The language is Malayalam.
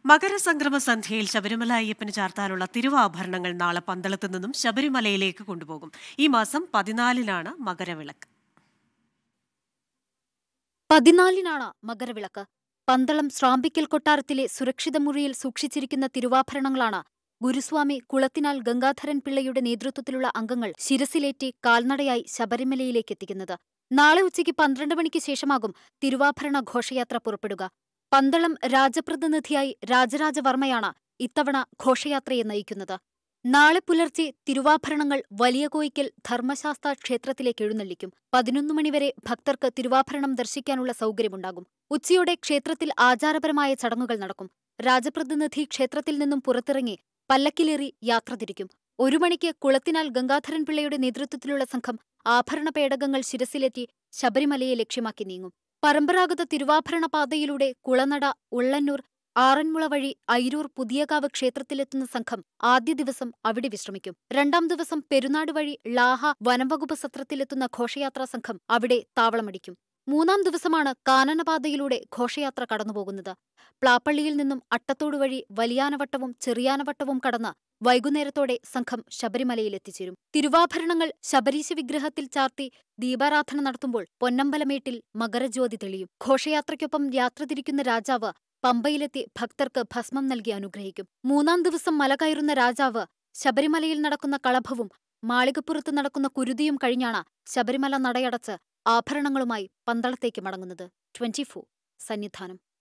മകരസംക്രമ സന്ധ്യയിൽ ശബരിമല അയ്യപ്പന് ചാർത്താനുള്ള തിരുവാഭരണങ്ങൾ നാളെ പന്തളത്തു നിന്നും ശബരിമലയിലേക്ക് കൊണ്ടുപോകും ഈ മാസം പതിനാലിനാണ് മകരവിളക്ക് പതിനാലിനാണ് മകരവിളക്ക് പന്തളം ശ്രാമ്പിക്കൽ കൊട്ടാരത്തിലെ സുരക്ഷിത മുറിയിൽ സൂക്ഷിച്ചിരിക്കുന്ന തിരുവാഭരണങ്ങളാണ് ഗുരുസ്വാമി കുളത്തിനാൽ ഗംഗാധരൻ പിള്ളയുടെ നേതൃത്വത്തിലുള്ള അംഗങ്ങൾ ശിരസിലേറ്റി കാൽനടയായി ശബരിമലയിലേക്ക് എത്തിക്കുന്നത് നാളെ ഉച്ചയ്ക്ക് പന്ത്രണ്ട് മണിക്ക് ശേഷമാകും തിരുവാഭരണ ഘോഷയാത്ര പുറപ്പെടുക പന്തളം രാജപ്രതിനിധിയായി രാജരാജവർമ്മയാണ് ഇത്തവണ ഘോഷയാത്രയെ നയിക്കുന്നത് നാളെ പുലർച്ചെ തിരുവാഭരണങ്ങൾ വലിയ കോയിക്കൽ ധർമ്മശാസ്ത്ര ക്ഷേത്രത്തിലേക്ക് എഴുന്നള്ളിക്കും പതിനൊന്ന് മണിവരെ ഭക്തർക്ക് തിരുവാഭരണം ദർശിക്കാനുള്ള സൗകര്യമുണ്ടാകും ഉച്ചയോടെ ക്ഷേത്രത്തിൽ ആചാരപരമായ ചടങ്ങുകൾ നടക്കും രാജപ്രതിനിധി ക്ഷേത്രത്തിൽ നിന്നും പുറത്തിറങ്ങി പല്ലക്കിലേറി യാത്ര തിരിക്കും ഒരു മണിക്ക് കുളത്തിനാൽ ഗംഗാധരൻ പിള്ളയുടെ നേതൃത്വത്തിലുള്ള സംഘം ആഭരണ പേടകങ്ങൾ ശിരസിലെത്തി ശബരിമലയെ ലക്ഷ്യമാക്കി നീങ്ങും പരമ്പരാഗത തിരുവാഭരണ പാതയിലൂടെ കുളനട ഉള്ളന്നൂർ ആറന്മുള വഴി അയിരൂർ പുതിയകാവ് ക്ഷേത്രത്തിലെത്തുന്ന സംഘം ആദ്യ ദിവസം അവിടെ വിശ്രമിക്കും രണ്ടാം ദിവസം പെരുന്നാട് വഴി ലാഹ വനംവകുപ്പ് സത്രത്തിലെത്തുന്ന ഘോഷയാത്രാ സംഘം അവിടെ താവളമടിക്കും മൂന്നാം ദിവസമാണ് കാനനപാതയിലൂടെ ഘോഷയാത്ര കടന്നുപോകുന്നത് പ്ലാപ്പള്ളിയിൽ നിന്നും അട്ടത്തോട് വഴി വലിയാനവട്ടവും ചെറിയാനവട്ടവും കടന്ന് വൈകുന്നേരത്തോടെ സംഘം ശബരിമലയിൽ എത്തിച്ചേരും തിരുവാഭരണങ്ങൾ ശബരീശ വിഗ്രഹത്തിൽ ചാർത്തി ദീപാരാധന നടത്തുമ്പോൾ പൊന്നമ്പലമേട്ടിൽ മകരജ്യോതി തെളിയും ഘോഷയാത്രയ്ക്കൊപ്പം യാത്ര തിരിക്കുന്ന രാജാവ് പമ്പയിലെത്തി ഭക്തർക്ക് ഭസ്മം നൽകി അനുഗ്രഹിക്കും മൂന്നാം ദിവസം മല കയറുന്ന രാജാവ് ശബരിമലയിൽ നടക്കുന്ന കളഭവും മാളികപ്പുറത്ത് നടക്കുന്ന കുരുതിയും കഴിഞ്ഞാണ് ശബരിമല നടയടച്ച് ആഭരണങ്ങളുമായി പന്തളത്തേക്ക് മടങ്ങുന്നത് ട്വന്റി സന്നിധാനം